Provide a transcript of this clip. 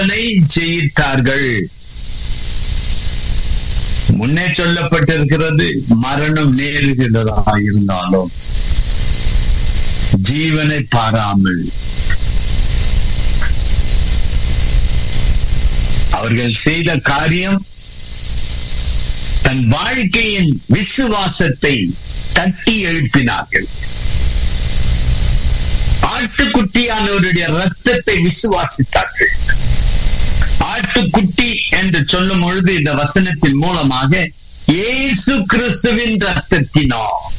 ஜீவனை ஜெயித்தார்கள் முன்னே சொல்லப்பட்டிருக்கிறது மரணம் நேருகிறதா இருந்தாலும் ஜீவனை பாராமல் அவர்கள் செய்த காரியம் தன் வாழ்க்கையின் விசுவாசத்தை தட்டி எழுப்பினார்கள் ஆட்டுக்குட்டியானவருடைய ரத்தத்தை விசுவாசித்தார்கள் ஆட்டுக்குட்டி என்று சொல்லும் பொழுது இந்த வசனத்தின் மூலமாக இயேசு கிறிஸ்துவின் ரத்தத்தினால்